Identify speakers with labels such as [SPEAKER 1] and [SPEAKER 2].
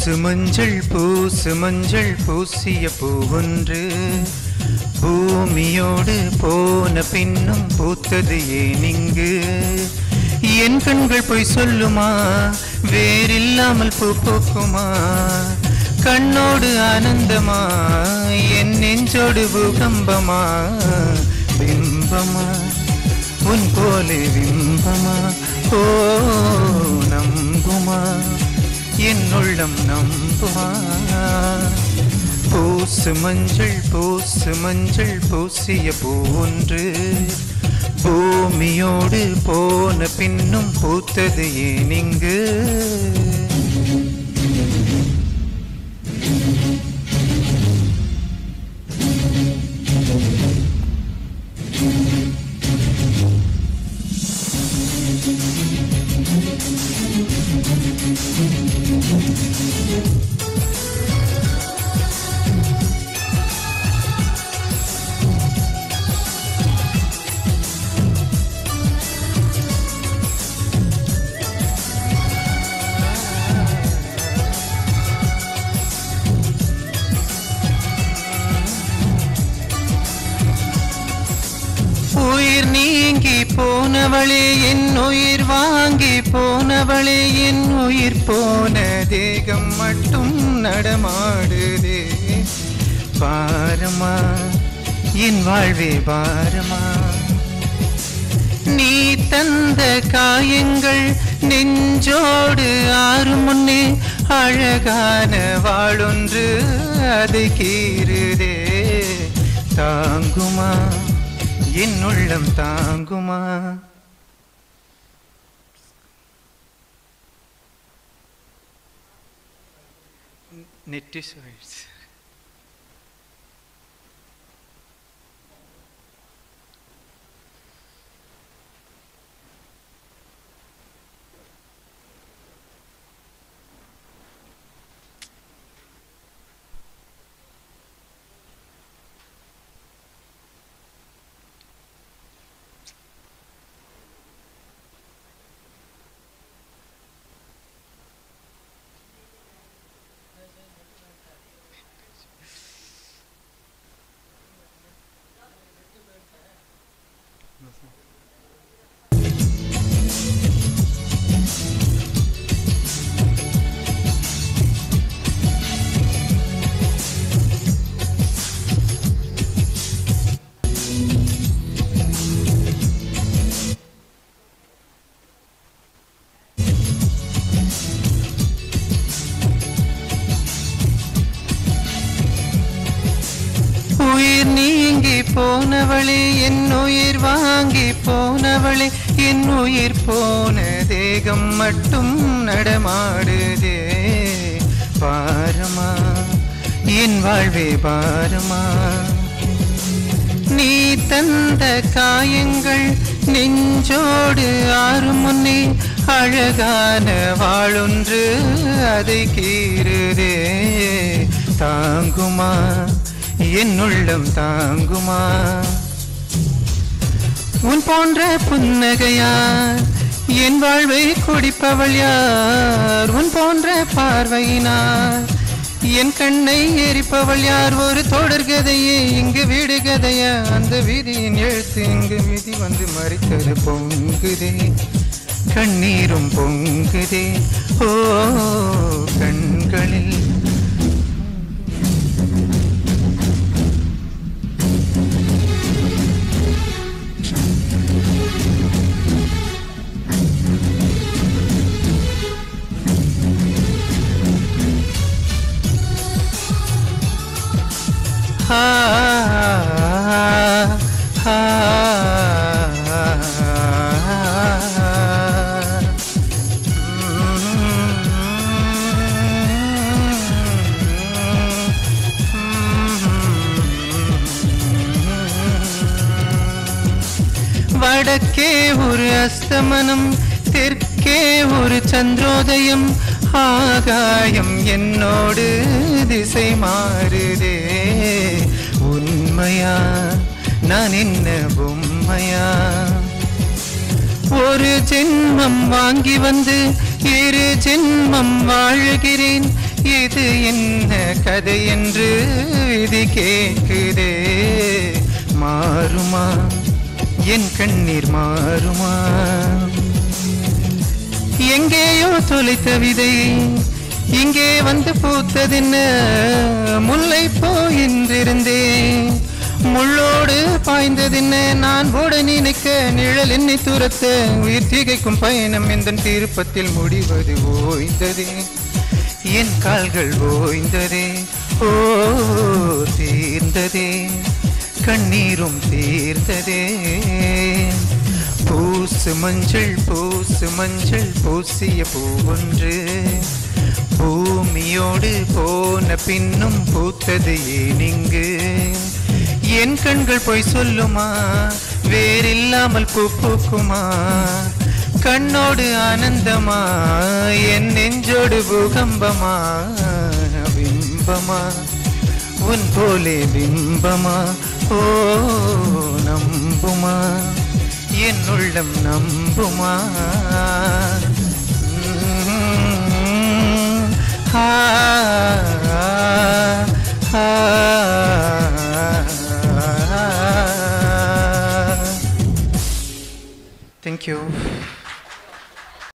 [SPEAKER 1] பூசு மஞ்சள் பூசு மஞ்சள் பூசிய பூவொன்று பூமியோடு போன பின்னும் பூத்தது ஏன் இங்கு என் கண்கள் பொய் சொல்லுமா வேறில்லாமல் பூ பூக்குமா கண்ணோடு ஆனந்தமா என் நெஞ்சோடு பூகம்பமா பிம்பமா உன் போலே பிம்பமா ஓ நம்புமா என் உள்ளம் நம்புமா பூசு மஞ்சள் பூசு மஞ்சள் பூசிய பூன்று பூமியோடு போன பின்னும் பூத்தது ஏன் இங்கு உயிர் நீங்கி போனவளே என் உயிர் வாங்கி போனவளே என் உயிர் போன தேகம் மட்டும் நடமாடுதே பாரமா என் வாழ்வே பாரமா நீ தந்த காயங்கள் நெஞ்சோடு ஆறு முன்னே அழகான வாளொன்று அதை கீறுதே தாங்குமா என் உள்ளம் தாங்குமா நெட்டிசைட்ஸ் உயிர் நீங்கி போனவளே என் உயிர் வாங்கி போனவளே என் உயிர் போன தேகம் மட்டும் நடமாடுதே பாரமா என் வாழ்வே பாரமா நீ தந்த காயங்கள் நெஞ்சோடு ஆறு முன்னே அழகான வாளொன்று அதை கீறுதே தாங்குமா என் உள்ளம் தாங்குமா உன் போன்ற புன்னகையார் என் வாழ்வை குடிப்பவள் யார் உன் போன்ற பார்வையினார் என் கண்ணை எரிப்பவள் யார் ஒரு தொடர்கதையே இங்கு விடுகதையா அந்த விதியின் எழுத்து இங்கு விதி வந்து மறித்தது பொங்குதே கண்ணீரும் பொங்குதே ஓ கண்களில் ஆ ஆ வடக்கே ஒரு அஸ்தமனம் தெற்கே ஒரு சந்திரோதயம் ஆகாயம் என்னோடு திசை மாறுதே உண்மையா நான் என்ன பொம்மையா ஒரு ஜென்மம் வாங்கி வந்து இரு ஜென்மம் வாழுகிறேன் இது என்ன கதை என்று விதி கேட்குதே மாறுமா என் கண்ணீர் மாறுமா எங்கேயோ தொலைத்த விதை இங்கே வந்து பூத்ததென்ன முல்லை போயின்றிருந்தேன் முள்ளோடு பாய்ந்ததென்ன நான் ஓட நினைக்க நிழல் என்னை துரத்த உயிர் திகைக்கும் பயணம் எந்த திருப்பத்தில் முடிவது ஓய்ந்ததே என் கால்கள் ஓய்ந்ததே ஓ தீர்ந்ததே கண்ணீரும் தீர்ந்ததே பூசு மஞ்சள் பூசு மஞ்சள் பூசிய பூவொன்று பூமியோடு போன பின்னும் பூத்தது ஏனிங்கு என் கண்கள் பொய் சொல்லுமா வேறில்லாமல் பூ பூக்குமா கண்ணோடு ஆனந்தமா என் நெஞ்சோடு பூகம்பமா பிம்பமா உன் போலே பிம்பமா ஓ நம்புமா என் உள்ளம் நம்புமா